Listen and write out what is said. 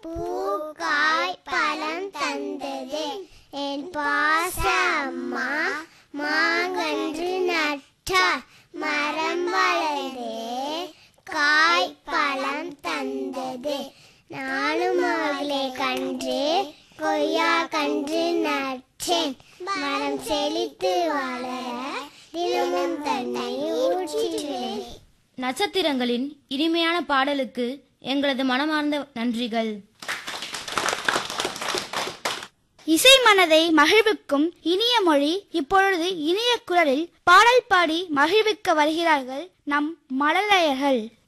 பூக்காய் பழம் தந்தது என் பாச அம்மா மாங்கன்று நட்டார் மரம் வளர்ந்தே காய் பழம் தந்தது நானும் அவளை கன்று கொய்யா கன்று நட்டேன் மரம் செழித்து வளர தினமும் தன்னை ஊற்றினேன் நட்சத்திரங்களின் இனிமையான பாடலுக்கு எங்களது மனமார்ந்த நன்றிகள் இசை மனதை மகிழ்விக்கும் இனிய மொழி இப்பொழுது இனிய குரலில் பாடல் பாடி மகிழ்விக்க வருகிறார்கள் நம் மழலையர்கள்